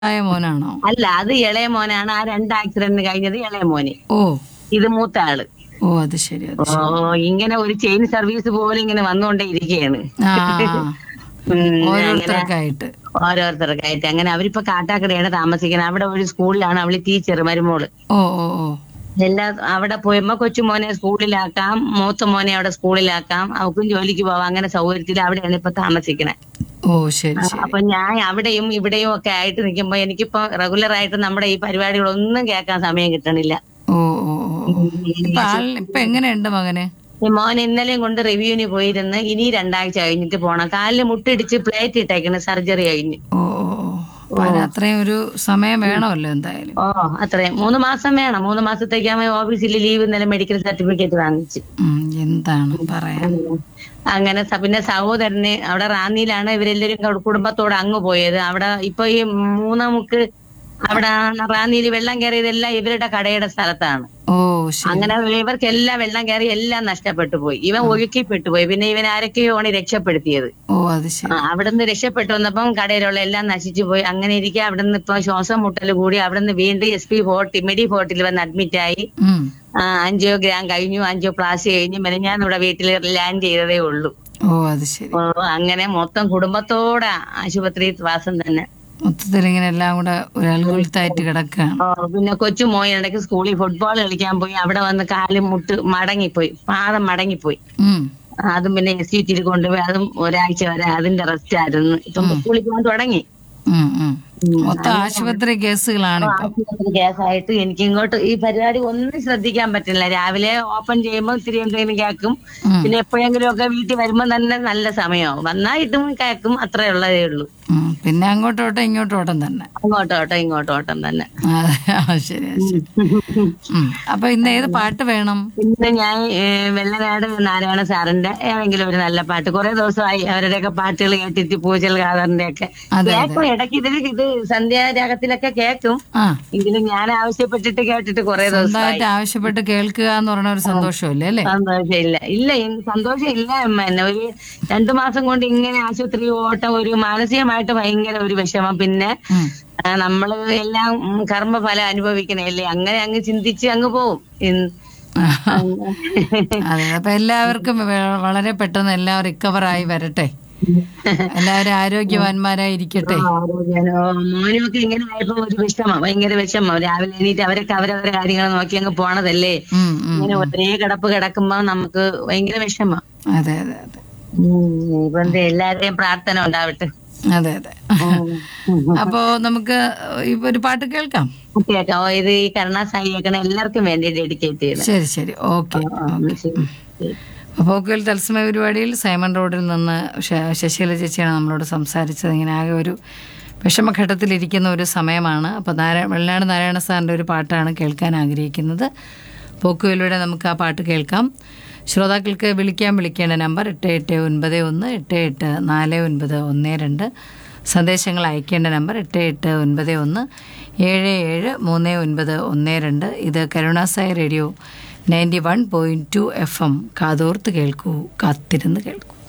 ആയ മോനാണോ അല്ല അത് ഇളയ മോനാണ് ആ രണ്ട് ആക്സിഡന്റ് കഴിഞ്ഞത് ഇളയ മോന് ഓ ഇത് മൂത്ത ആള് ഓ അത് ശരി അത് ഓ ഇങ്ങനെ ഒരു ചെയിൻ സർവീസ് പോലെ ഇങ്ങനെ വന്നുകൊണ്ടേ ഇരിക്കുകയാണ് ആ ഉം, അങ്ങനെ ഓരോരുത്തർക്കായിട്ട് ഓരോരുത്തർക്കായിട്ട് അങ്ങനെ അവരിപ്പോ കാട്ടാക്കടയാണ് താമസിക്കുന്നത് അവിടെ ഒരു സ്കൂളിലാണ് അവള് ടീച്ചർ മരുമോള് ഓ ഓ ഓ എല്ലാ അവിടെ പോയപ്പോ കൊച്ചുമോനെ സ്കൂളിലാക്കാം മൂത്ത മോനെ അവിടെ സ്കൂളിലാക്കാം അവക്കും ജോലിക്ക് പോവാം അങ്ങനെ സൗകര്യത്തിൽ അവിടെയാണ് ഇപ്പൊ താമസിക്കണേ ഓ ശരി ശരി അപ്പൊ ഞാൻ അവിടെയും ഇവിടെയും ഒക്കെ ആയിട്ട് നിൽക്കുമ്പോ എനിക്കിപ്പോ റെഗുലർ ആയിട്ട് നമ്മുടെ ഈ പരിപാടികളൊന്നും കേൾക്കാൻ സമയം കിട്ടണില്ല ഓ ഓ ഓ ഓ. ഇപ്പൊ ആൾ ഇപ്പൊ എങ്ങനെയുണ്ട് മകന് ഈ മോൻ ഇന്നലെയും കൊണ്ട് റിവ്യൂവിന് പോയിരുന്ന് ഇനി രണ്ടാഴ്ച കഴിഞ്ഞിട്ട് പോണം കാലില് മുട്ടിടിച്ച് പ്ലേറ്റ് ഇട്ടേക്കണ് സർജറി കഴിഞ്ഞ് ഓ ഓ ഓ അപ്പൊ അതിന് അത്രയും ഒരു സമയം വേണമല്ലോ എന്തായാലും ഓ അത്രയും മൂന്ന് മാസം വേണം മൂന്ന് മാസത്തേക്കാകുമ്പോ ഓഫീസിൽ ലീവ് ഇന്നലെ മെഡിക്കൽ സർട്ടിഫിക്കറ്റ് വാങ്ങിച്ചു ഉം, എന്താണ് പറയാൻ അങ്ങനെ സ- പിന്നെ സഹോദരന് അവിടെ റാന്നിയിലാണ് ഇവരെല്ലാരും കു- കുടുംബത്തോടെ അങ്ങ് പോയത് അവിടെ ഇപ്പൊ ഈ മൂന്നാമുക്ക് അവിടെ റാന്നിയിൽ വെള്ളം കയറിയതെല്ലാം ഇവരുടെ കടയുടെ സ്ഥലത്താണ് ഓ ശരി അങ്ങനെ ഇവർക്കെല്ലാം വെള്ളം കയറി എല്ലാം നഷ്ടപ്പെട്ടു പോയി ഇവൻ ഒഴുക്കിപ്പെട്ടു പോയി പിന്നെ ഇവൻ ആരൊക്കെയാണ് രക്ഷപ്പെടുത്തിയത് ഓ അത് ശരി ആ, അവിടുന്ന് രക്ഷപ്പെട്ടു വന്നപ്പം കടയിലുള്ള എല്ലാം നശിച്ചു പോയി അങ്ങനെ ഇരിക്കെ അവിടുന്ന് ഇപ്പൊ ശ്വാസം മുട്ടൽ കൂടി അവിടുന്ന് വീണ്ടും എസ് പി ഫോർട്ടി മെഡി ഫോർട്ടിൽ വന്ന് അഡ്മിറ്റ് ആയി ഉം. അഞ്ചിയോഗ്രാം കഴിഞ്ഞു അഞ്ചോ പ്ലാസ് കഴിഞ്ഞു പിന്നെ ഞാൻ ഇവിടെ വീട്ടിൽ ലാൻഡ് ചെയ്തതേ ഉള്ളൂ ഓ അത് ശരി ഓ, അങ്ങനെ മൊത്തം കുടുംബത്തോടെ ആശുപത്രി വാസം തന്നെ മൊത്തത്തിൽ ഇങ്ങനെ എല്ലാം കൂടെ ഒരു അൽഗുലത്തായിട്ട് കിടക്കുകയാണ് ഓ, പിന്നെ കൊച്ചു മോൻ ഇടയ്ക്ക് സ്കൂളിൽ ഫുട്ബോൾ കളിക്കാൻ പോയി അവിടെ വന്ന് കാല് മുട്ട് മടങ്ങിപ്പോയി പാദം മടങ്ങിപ്പോയി ഉം. അതും പിന്നെ എസ് യു ടിയിൽ കൊണ്ടുപോയി അതും ഒരാഴ്ച വരെ അതിന്റെ റെസ്റ്റ് ആയിരുന്നു ഇപ്പം സ്കൂളിൽ പോകാൻ തുടങ്ങി ഉം, ഉം. മൊത്തം ആശുപത്രി കേസുകളാണ് ഇപ്പൊ ആശുപത്രി കേസായിട്ട് എനിക്ക് ഇങ്ങോട്ട് ഈ പരിപാടി ഒന്നും ശ്രദ്ധിക്കാൻ പറ്റില്ല രാവിലെ ഓപ്പൺ ചെയ്യുമ്പോൾ ഇത്തിരി എന്തെങ്കിലും കേൾക്കും ഉം. പിന്നെ എപ്പോഴെങ്കിലും ഒക്കെ വീട്ടിൽ വരുമ്പോൾ തന്നെ നല്ല സമയമാവും വന്നായിട്ടും കേൾക്കും അത്രേ ഉള്ളതേ ഉള്ളൂ ഉം. പിന്നെ അങ്ങോട്ടോട്ടം ഇങ്ങോട്ടോട്ടം തന്നെ അങ്ങോട്ടോട്ടം ഇങ്ങോട്ടോട്ടം തന്നെ അതെ ആ, ശരി ആ, ശരി ഉം. അപ്പൊ ഇന്ന് ഏത് പാട്ട് വേണം ഇന്ന് ഞാൻ ഏ, വെള്ളനാട് നാരായണ സാറിന്റെ ഏതെങ്കിലും ഒരു നല്ല പാട്ട് കുറെ ദിവസമായി അവരുടെയൊക്കെ പാട്ടുകൾ കേട്ടിട്ട് പൂജൽ ഖാദറിന്റെ ഒക്കെ അതെ, കേൾക്കും ഇടയ്ക്ക് ഇതിൽ ഇത് സന്ധ്യാരാഗത്തിലൊക്കെ കേൾക്കും ആ എങ്കിലും ഞാൻ ആവശ്യപ്പെട്ടിട്ട് കേട്ടിട്ട് കുറെ ദിവസമായി സ്വന്തമായിട്ട് ആവശ്യപ്പെട്ട് കേൾക്കുക എന്ന് പറയുന്ന ഒരു സന്തോഷമല്ലേ അല്ലേ സന്തോഷമില്ല ഇല്ല എനിക്ക് സന്തോഷമില്ല അമ്മ എന്നെ ഒരു രണ്ടു മാസം കൊണ്ട് ഇങ്ങനെ ആശുപത്രി ഓട്ടം ഒരു മാനസികമായിട്ട് ഭയങ്കര ഒരു വിഷമം പിന്നെ ഉം. ആ, നമ്മള് എല്ലാം ഉം, കർമ്മഫലം അനുഭവിക്കണല്ലേ അങ്ങനെ അങ്ങ് ചിന്തിച്ച് അങ്ങ് പോവും ഇൻ- അതെ അപ്പൊ എല്ലാവർക്കും വ- വളരെ പെട്ടെന്ന് എല്ലാം റിക്കവർ ആയി വരട്ടെ എല്ലാവരും ആരോഗ്യവാന്മാരായി ഇരിക്കട്ടെ ആരോഗ്യം- ഓ, മോനുമൊക്കെ ഇങ്ങനെ ആയപ്പോ ഒരു വിഷമം ഭയങ്കര വിഷമം രാവിലെ എണീറ്റ് അവരൊക്കെ അവരവരെ കാര്യങ്ങൾ നോക്കി അങ്ങ് പോണതല്ലേ ഉം, ഉം. ഇങ്ങനെ ഒരേ കിടപ്പ് കിടക്കുമ്പോ നമുക്ക് ഭയങ്കര വിഷമം അതെ അതെ അതെ ഇപ്പൊ എന്ത് എല്ലാവരുടെയും പ്രാർത്ഥന ഉണ്ടാവട്ടെ അതെ അതെ അപ്പോ നമുക്ക് ഇപ്പൊ ഒരു പാട്ട് കേൾക്കാം കേട്ടോ ഇത് ഈ കരുണാസായി കേൾക്കണ എല്ലാവർക്കും വേണ്ടി ഡെഡിക്കേറ്റ് ചെയ്യണം ശരി ശരി ഓക്കെ പോക്കുവൽ തത്സമയ പരിപാടിയിൽ സൈമൺ റോഡിൽ നിന്ന് ശ- ശശികല ചേച്ചിയാണ് നമ്മളോട് സംസാരിച്ചത് ഇങ്ങനെ ആകെ ഒരു വിഷമഘട്ടത്തിലിരിക്കുന്ന ഒരു സമയമാണ് അപ്പോൾ നാരായണ വെള്ളനാട് നാരായണ സാറിൻ്റെ ഒരു പാട്ടാണ് കേൾക്കാൻ ആഗ്രഹിക്കുന്നത് പോക്കുവലിലൂടെ നമുക്ക് ആ പാട്ട് കേൾക്കാം ശ്രോതാക്കൾക്ക് വിളിക്കാൻ വിളിക്കേണ്ട നമ്പർ എട്ട് എട്ട് ഒൻപത് ഒന്ന് എട്ട് എട്ട് നാല് ഒൻപത് ഒന്ന് രണ്ട് സന്ദേശങ്ങൾ അയക്കേണ്ട നമ്പർ എട്ട് എട്ട് ഒൻപത് ഒന്ന് ഏഴ് ഏഴ് മൂന്ന് ഒൻപത് ഒന്ന് രണ്ട് ഇത് കരുണാസായി radio ninety one point two F M കാതോർത്ത് കേൾക്കൂ കാത്തിരുന്ന് കേൾക്കൂ